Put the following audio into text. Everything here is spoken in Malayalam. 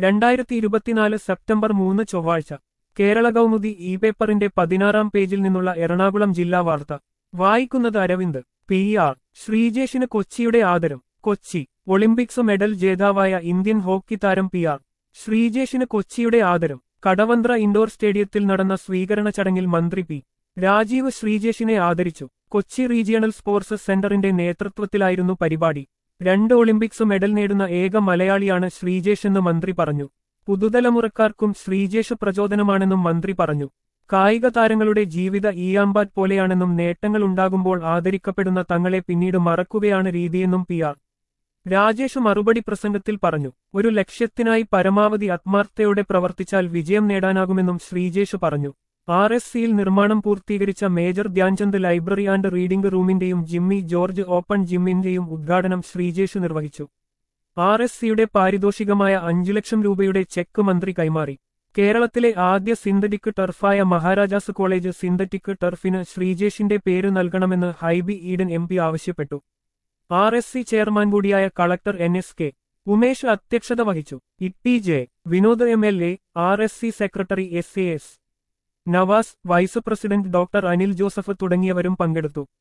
രണ്ടായിരത്തി ഇരുപത്തിനാല് സെപ്റ്റംബർ മൂന്ന് ചൊവ്വാഴ്ച കേരള കൗമുദി ഇ പേപ്പറിന്റെ പതിനാറാം പേജിൽ നിന്നുള്ള എറണാകുളം ജില്ലാ വാർത്ത വായിക്കുന്നത് അരവിന്ദ് പി ആർ ശ്രീജേഷിന് കൊച്ചിയുടെ ആദരം കൊച്ചി ഒളിമ്പിക്സ് മെഡൽ ജേതാവായ ഇന്ത്യൻ ഹോക്കി താരം പി ആർ ശ്രീജേഷിന് കൊച്ചിയുടെ ആദരം കടവന്ത്ര ഇൻഡോർ സ്റ്റേഡിയത്തിൽ നടന്ന സ്വീകരണ ചടങ്ങിൽ മന്ത്രി പി രാജീവ് ശ്രീജേഷിനെ ആദരിച്ചു കൊച്ചി റീജിയണൽ സ്പോർട്സ് സെന്ററിന്റെ നേതൃത്വത്തിലായിരുന്നു പരിപാടി രണ്ട് ഒളിമ്പിക്സ് മെഡൽ നേടുന്ന ഏക മലയാളിയാണ് ശ്രീജേഷ് എന്ന് മന്ത്രി പറഞ്ഞു പുതുതലമുറക്കാർക്കും ശ്രീജേഷ് പ്രചോദനമാണെന്നും മന്ത്രി പറഞ്ഞു കായിക താരങ്ങളുടെ ജീവിത ഈയാമ്പാറ്റ് പോലെയാണെന്നും നേട്ടങ്ങൾ ഉണ്ടാകുമ്പോൾ ആദരിക്കപ്പെടുന്ന തങ്ങളെ പിന്നീട് മറക്കുകയാണ് രീതിയെന്നും പി ആർ രാജേഷ് മറുപടി പ്രസംഗത്തിൽ പറഞ്ഞു ഒരു ലക്ഷ്യത്തിനായി പരമാവധി ആത്മാർത്ഥയോടെ പ്രവർത്തിച്ചാൽ വിജയം നേടാനാകുമെന്നും ശ്രീജേഷ് പറഞ്ഞു ആർ എസ് സിയിൽ നിർമ്മാണം പൂർത്തീകരിച്ച major Dhyanchand library and reading റൂമിന്റെയും ജിമ്മി ജോർജ് ഓപ്പൺ ജിമ്മിന്റെയും ഉദ്ഘാടനം ശ്രീജേഷ് നിർവഹിച്ചു ആർ എസ് സിയുടെ പാരിതോഷികമായ അഞ്ചു ലക്ഷം രൂപയുടെ ചെക്ക് മന്ത്രി കൈമാറി കേരളത്തിലെ ആദ്യ സിന്തറ്റിക് ടർഫായ മഹാരാജാസ് കോളേജ് സിന്തറ്റിക് ടർഫിന് ശ്രീജേഷിന്റെ പേര് നൽകണമെന്ന് ഹൈബി ഈഡൻ എം പി ആവശ്യപ്പെട്ടു ആർ എസ് സി ചെയർമാൻ കൂടിയായ collector N S K Umesh അധ്യക്ഷത വഹിച്ചു E J Vinod M L A R S C secretary S A S Navas vice president doctor Anil Joseph തുടങ്ങിയവരും പങ്കെടുത്തു